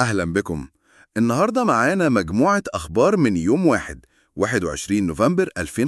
أهلا بكم النهاردة معانا مجموعة أخبار من يوم واحد 21 نوفمبر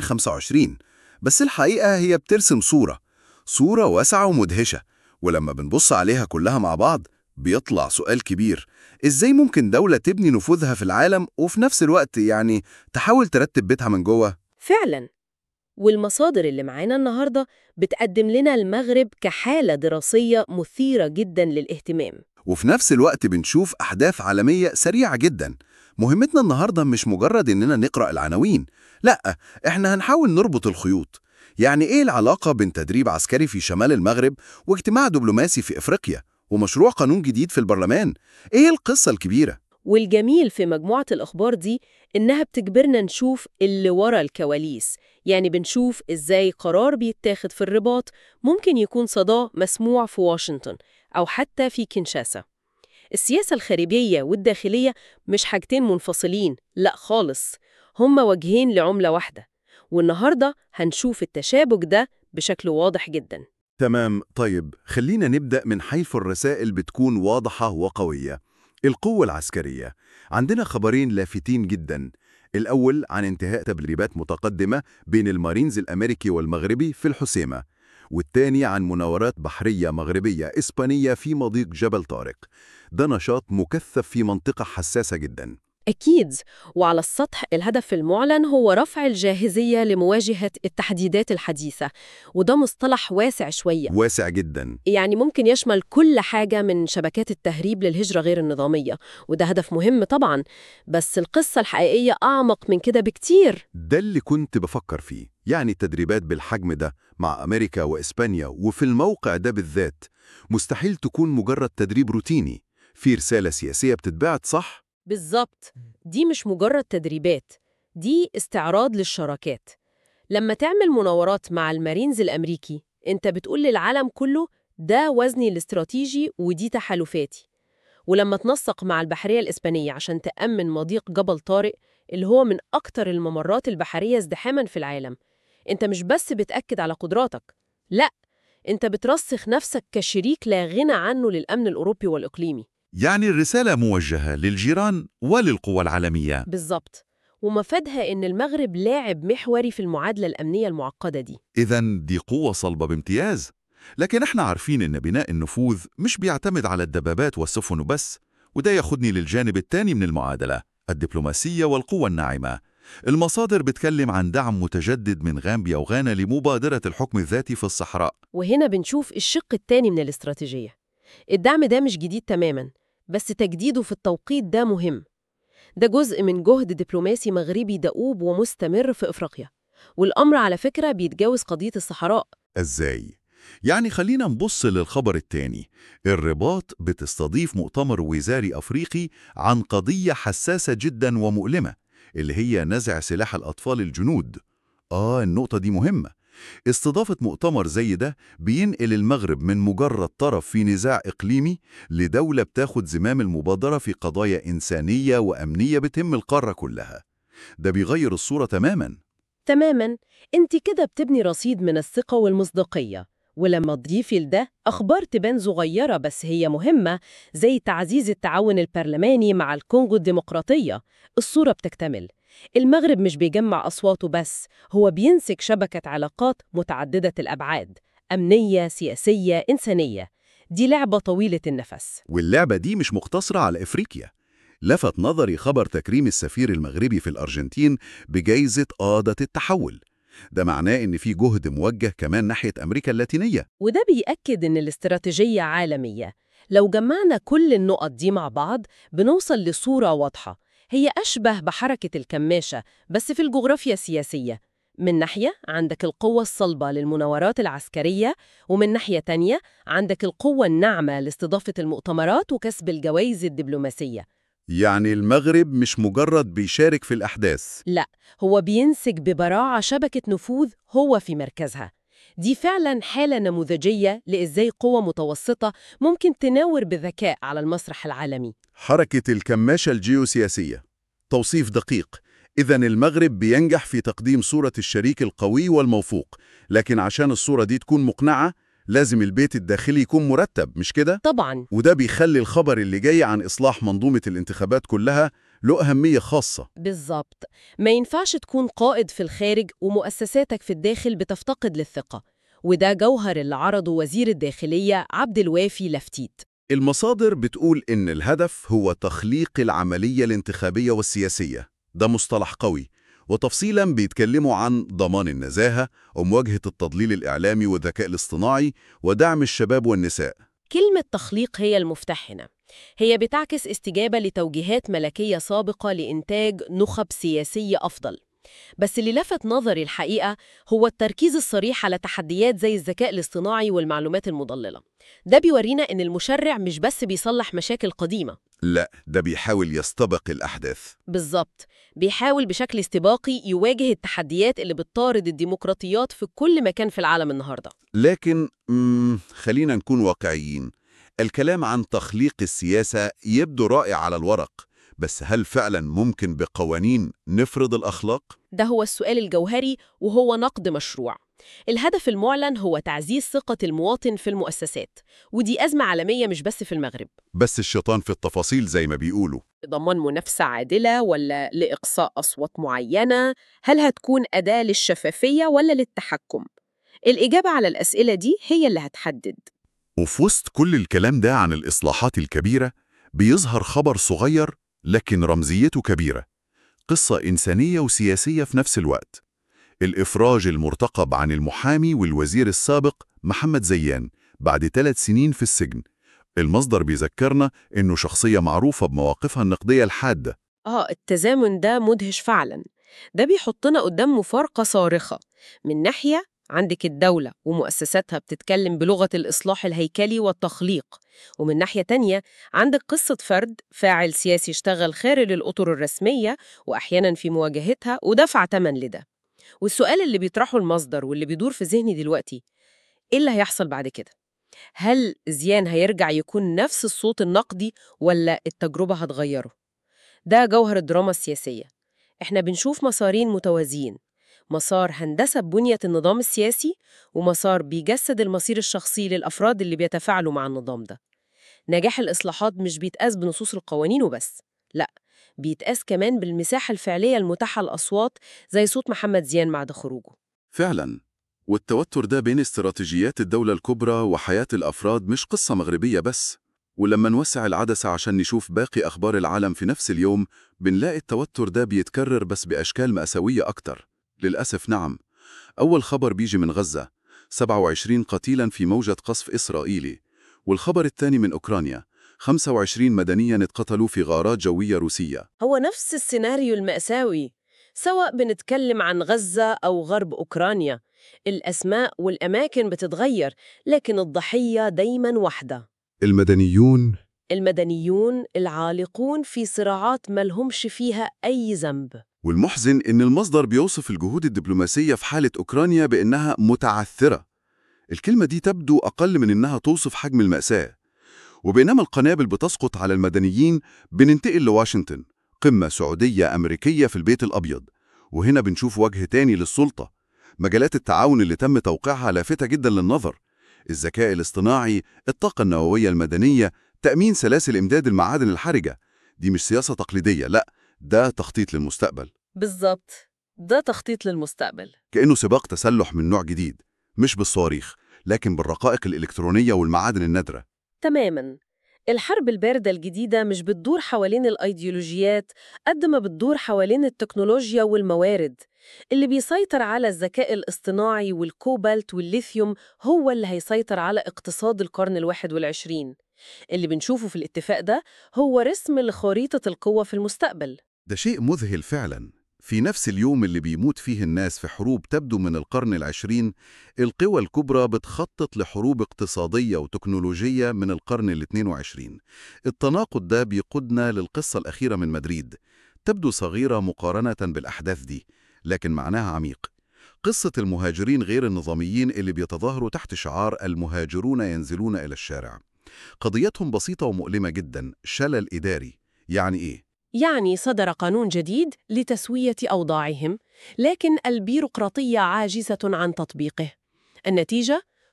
2025 بس الحقيقة هي بترسم صورة صورة واسعة ومدهشة ولما بنبص عليها كلها مع بعض بيطلع سؤال كبير إزاي ممكن دولة تبني نفوذها في العالم وفي نفس الوقت يعني تحاول ترتب بيتها من جوه فعلا والمصادر اللي معانا النهاردة بتقدم لنا المغرب كحالة دراسية مثيرة جدا للاهتمام وفي نفس الوقت بنشوف أحداث عالمية سريعة جدا مهمتنا النهاردة مش مجرد إننا نقرأ العناوين لأ إحنا هنحاول نربط الخيوط يعني إيه العلاقة بين تدريب عسكري في شمال المغرب واجتماع دبلوماسي في إفريقيا ومشروع قانون جديد في البرلمان إيه القصة الكبيرة؟ والجميل في مجموعة الأخبار دي إنها بتجبرنا نشوف اللي ورا الكواليس يعني بنشوف إزاي قرار بيتاخد في الرباط ممكن يكون صداه مسموع في واشنطن أو حتى في كينشاسا السياسة الخارجية والداخلية مش حاجتين منفصلين لا خالص هما وجهين لعملة واحدة والنهاردة هنشوف التشابك ده بشكل واضح جدا تمام طيب خلينا نبدأ من حيث الرسائل بتكون واضحة وقوية القوة العسكرية عندنا خبرين لافتين جدا الأول عن انتهاء تدريبات متقدمة بين المارينز الأمريكي والمغربي في الحسيمة والتاني عن مناورات بحرية مغربية إسبانية في مضيق جبل طارق ده نشاط مكثف في منطقة حساسة جدا أكيد وعلى السطح الهدف المعلن هو رفع الجاهزية لمواجهة التحديدات الحديثة وده مصطلح واسع شوية واسع جدا يعني ممكن يشمل كل حاجة من شبكات التهريب للهجرة غير النظامية وده هدف مهم طبعا بس القصة الحقيقية أعمق من كده بكتير ده اللي كنت بفكر فيه يعني التدريبات بالحجم ده مع أمريكا وإسبانيا وفي الموقع ده بالذات مستحيل تكون مجرد تدريب روتيني في رسالة سياسية بتتبعت صح؟ بالظبط دي مش مجرد تدريبات دي استعراض للشراكات لما تعمل مناورات مع المارينز الأمريكي انت بتقول للعالم كله ده وزني الاستراتيجي ودي تحالفاتي ولما تنسق مع البحرية الإسبانية عشان تأمن مضيق جبل طارق اللي هو من أكتر الممرات البحرية ازدحاما في العالم انت مش بس بتأكد على قدراتك لا انت بترسخ نفسك كشريك لا غنى عنه للأمن الأوروبي والإقليمي يعني الرسالة موجهة للجيران وللقوى العالمية بالظبط ومفادها إن المغرب لاعب محوري في المعادلة الأمنية المعقدة دي إذا دي قوة صلبة بامتياز لكن احنا عارفين إن بناء النفوذ مش بيعتمد على الدبابات والسفن بس وده ياخدني للجانب الثاني من المعادلة الدبلوماسية والقوة الناعمة المصادر بتكلم عن دعم متجدد من غامبيا وغانا لمبادرة الحكم الذاتي في الصحراء وهنا بنشوف الشق التاني من الاستراتيجية الدعم ده مش جديد تماما بس تجديده في التوقيت ده مهم ده جزء من جهد دبلوماسي مغربي دؤوب ومستمر في إفريقيا والأمر على فكرة بيتجاوز قضية الصحراء ازاي؟ يعني خلينا نبص للخبر التاني الرباط بتستضيف مؤتمر وزاري أفريقي عن قضية حساسة جدا ومؤلمة اللي هي نزع سلاح الأطفال الجنود آه النقطة دي مهمة استضافة مؤتمر زي ده بينقل المغرب من مجرد طرف في نزاع إقليمي لدولة بتاخد زمام المبادرة في قضايا إنسانية وأمنية بتهم القارة كلها ده بيغير الصورة تماماً تماما انت كده بتبني رصيد من الثقة والمصداقية ولما تضيفي لده أخبار تبان صغيرة بس هي مهمة زي تعزيز التعاون البرلماني مع الكونغو الديمقراطية الصورة بتكتمل المغرب مش بيجمع أصواته بس هو بينسك شبكة علاقات متعددة الأبعاد أمنية، سياسية، إنسانية دي لعبة طويلة النفس واللعبة دي مش مقتصرة على إفريقيا لفت نظري خبر تكريم السفير المغربي في الأرجنتين بجائزة قادة التحول ده معناه إن في جهد موجه كمان ناحية أمريكا اللاتينية وده بيأكد إن الاستراتيجية عالمية لو جمعنا كل النقط دي مع بعض بنوصل لصورة واضحة هي أشبه بحركة الكماشة بس في الجغرافيا السياسية من ناحية عندك القوة الصلبة للمناورات العسكرية ومن ناحية تانية عندك القوة الناعمة لاستضافة المؤتمرات وكسب الجوائز الدبلوماسية يعني المغرب مش مجرد بيشارك في الأحداث لا هو بينسج ببراعة شبكة نفوذ هو في مركزها دي فعلا حالة نموذجية لإزاي قوة متوسطة ممكن تناور بذكاء على المسرح العالمي حركة الكماشة الجيوسياسية توصيف دقيق إذا المغرب بينجح في تقديم صورة الشريك القوي والموفوق لكن عشان الصورة دي تكون مقنعة لازم البيت الداخلي يكون مرتب مش كده؟ طبعاً وده بيخلي الخبر اللي جاي عن إصلاح منظومة الانتخابات كلها له أهمية خاصة بالظبط ما ينفعش تكون قائد في الخارج ومؤسساتك في الداخل بتفتقد للثقة وده جوهر اللي عرضه وزير الداخلية عبد الوافي لفتيت المصادر بتقول إن الهدف هو تخليق العملية الانتخابية والسياسية ده مصطلح قوي وتفصيلا بيتكلموا عن ضمان النزاهة ومواجهة التضليل الإعلامي والذكاء الاصطناعي ودعم الشباب والنساء كلمة تخليق هي المفتاح هنا هي بتعكس استجابة لتوجيهات ملكية سابقة لإنتاج نخب سياسية أفضل بس اللي لفت نظري الحقيقة هو التركيز الصريح على تحديات زي الذكاء الاصطناعي والمعلومات المضللة ده بيورينا إن المشرع مش بس بيصلح مشاكل قديمة لا ده بيحاول يستبق الأحداث بالظبط بيحاول بشكل استباقي يواجه التحديات اللي بتطارد الديمقراطيات في كل مكان في العالم النهاردة لكن مم خلينا نكون واقعيين الكلام عن تخليق السياسة يبدو رائع على الورق بس هل فعلا ممكن بقوانين نفرض الأخلاق؟ ده هو السؤال الجوهري وهو نقد مشروع الهدف المعلن هو تعزيز ثقة المواطن في المؤسسات ودي أزمة عالمية مش بس في المغرب بس الشيطان في التفاصيل زي ما بيقولوا ضمان منافسة عادلة ولا لإقصاء أصوات معينة هل هتكون أداة للشفافية ولا للتحكم الإجابة على الأسئلة دي هي اللي هتحدد وفي وسط كل الكلام ده عن الإصلاحات الكبيرة بيظهر خبر صغير لكن رمزيته كبيرة قصة إنسانية وسياسية في نفس الوقت الإفراج المرتقب عن المحامي والوزير السابق محمد زيان بعد ثلاث سنين في السجن المصدر بيذكرنا إنه شخصية معروفة بمواقفها النقدية الحادة آه التزامن ده مدهش فعلا ده بيحطنا قدام مفارقة صارخة من ناحية عندك الدولة ومؤسساتها بتتكلم بلغة الإصلاح الهيكلي والتخليق ومن ناحية تانية عندك قصة فرد فاعل سياسي اشتغل خارج الأطر الرسمية وأحيانا في مواجهتها ودفع تمن لده والسؤال اللي بيطرحه المصدر واللي بيدور في ذهني دلوقتي إيه اللي هيحصل بعد كده؟ هل زيان هيرجع يكون نفس الصوت النقدي ولا التجربة هتغيره؟ ده جوهر الدراما السياسية إحنا بنشوف مسارين متوازيين مسار هندسة بنية النظام السياسي ومسار بيجسد المصير الشخصي للأفراد اللي بيتفاعلوا مع النظام ده نجاح الإصلاحات مش بيتقاس بنصوص القوانين وبس لأ بيتقاس كمان بالمساحة الفعلية المتاحة للأصوات زي صوت محمد زيان بعد خروجه فعلا والتوتر ده بين استراتيجيات الدولة الكبرى وحياة الأفراد مش قصة مغربية بس ولما نوسع العدسة عشان نشوف باقي أخبار العالم في نفس اليوم بنلاقي التوتر ده بيتكرر بس بأشكال مأساوية أكتر للأسف نعم أول خبر بيجي من غزة 27 قتيلا في موجة قصف إسرائيلي والخبر الثاني من أوكرانيا 25 مدنيا اتقتلوا في غارات جوية روسية هو نفس السيناريو المأساوي سواء بنتكلم عن غزة أو غرب أوكرانيا الأسماء والأماكن بتتغير لكن الضحية دايماً واحدة المدنيون المدنيون العالقون في صراعات ملهمش فيها أي ذنب والمحزن إن المصدر بيوصف الجهود الدبلوماسية في حالة أوكرانيا بإنها متعثرة الكلمة دي تبدو أقل من إنها توصف حجم المأساة وبينما القنابل بتسقط على المدنيين بننتقل لواشنطن قمة سعودية أمريكية في البيت الأبيض وهنا بنشوف وجه تاني للسلطة مجالات التعاون اللي تم توقيعها لافتة جدا للنظر الذكاء الاصطناعي الطاقة النووية المدنية تأمين سلاسل إمداد المعادن الحرجة دي مش سياسة تقليدية لا ده تخطيط للمستقبل بالظبط ده تخطيط للمستقبل كأنه سباق تسلح من نوع جديد مش بالصواريخ لكن بالرقائق الإلكترونية والمعادن النادرة تماماً الحرب الباردة الجديدة مش بتدور حوالين الأيديولوجيات قد ما بتدور حوالين التكنولوجيا والموارد اللي بيسيطر على الذكاء الاصطناعي والكوبالت والليثيوم هو اللي هيسيطر على اقتصاد القرن الواحد والعشرين اللي بنشوفه في الاتفاق ده هو رسم لخريطة القوة في المستقبل ده شيء مذهل فعلا في نفس اليوم اللي بيموت فيه الناس في حروب تبدو من القرن العشرين القوى الكبرى بتخطط لحروب اقتصادية وتكنولوجية من القرن الاثنين وعشرين التناقض ده بيقودنا للقصة الأخيرة من مدريد تبدو صغيرة مقارنة بالأحداث دي لكن معناها عميق قصة المهاجرين غير النظاميين اللي بيتظاهروا تحت شعار المهاجرون ينزلون إلى الشارع قضيتهم بسيطة ومؤلمة جدا شلل إداري يعني إيه؟ يعني صدر قانون جديد لتسوية أوضاعهم لكن البيروقراطية عاجزة عن تطبيقه النتيجة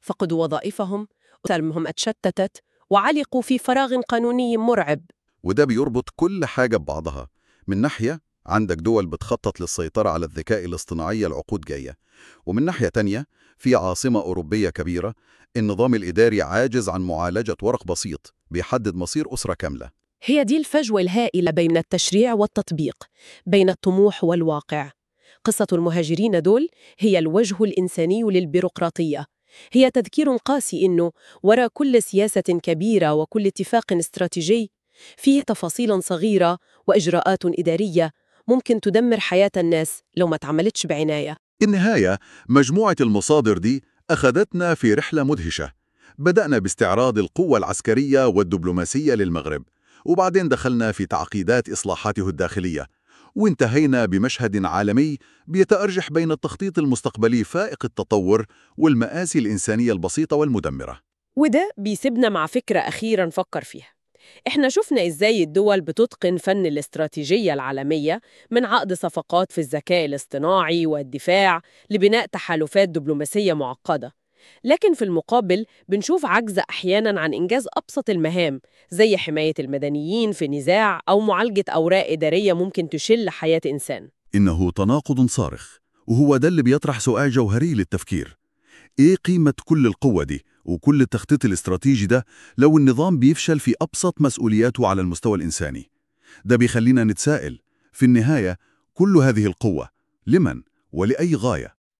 فقدوا وظائفهم وسلمهم اتشتتت وعلقوا في فراغ قانوني مرعب وده بيربط كل حاجة ببعضها من ناحية عندك دول بتخطط للسيطرة على الذكاء الاصطناعي العقود جاية ومن ناحية تانية في عاصمة أوروبية كبيرة النظام الإداري عاجز عن معالجة ورق بسيط بيحدد مصير أسرة كاملة هي دي الفجوة الهائلة بين التشريع والتطبيق بين الطموح والواقع قصة المهاجرين دول هي الوجه الإنساني للبيروقراطية هي تذكير قاسي إنه وراء كل سياسة كبيرة وكل اتفاق استراتيجي فيه تفاصيل صغيرة وإجراءات إدارية ممكن تدمر حياة الناس لو ما تعملتش بعناية النهاية مجموعة المصادر دي أخذتنا في رحلة مدهشة بدأنا باستعراض القوة العسكرية والدبلوماسية للمغرب وبعدين دخلنا في تعقيدات إصلاحاته الداخلية وانتهينا بمشهد عالمي بيتأرجح بين التخطيط المستقبلي فائق التطور والمآسي الإنسانية البسيطة والمدمرة وده بيسيبنا مع فكرة أخيرة نفكر فيها إحنا شفنا إزاي الدول بتتقن فن الاستراتيجية العالمية من عقد صفقات في الذكاء الاصطناعي والدفاع لبناء تحالفات دبلوماسية معقدة لكن في المقابل بنشوف عجز أحياناً عن إنجاز أبسط المهام زي حماية المدنيين في نزاع أو معالجة أوراق إدارية ممكن تشل حياة إنسان إنه تناقض صارخ وهو ده اللي بيطرح سؤال جوهري للتفكير إيه قيمة كل القوة دي وكل التخطيط الاستراتيجي ده لو النظام بيفشل في أبسط مسؤولياته على المستوى الإنساني ده بيخلينا نتساءل في النهاية كل هذه القوة لمن ولأي غاية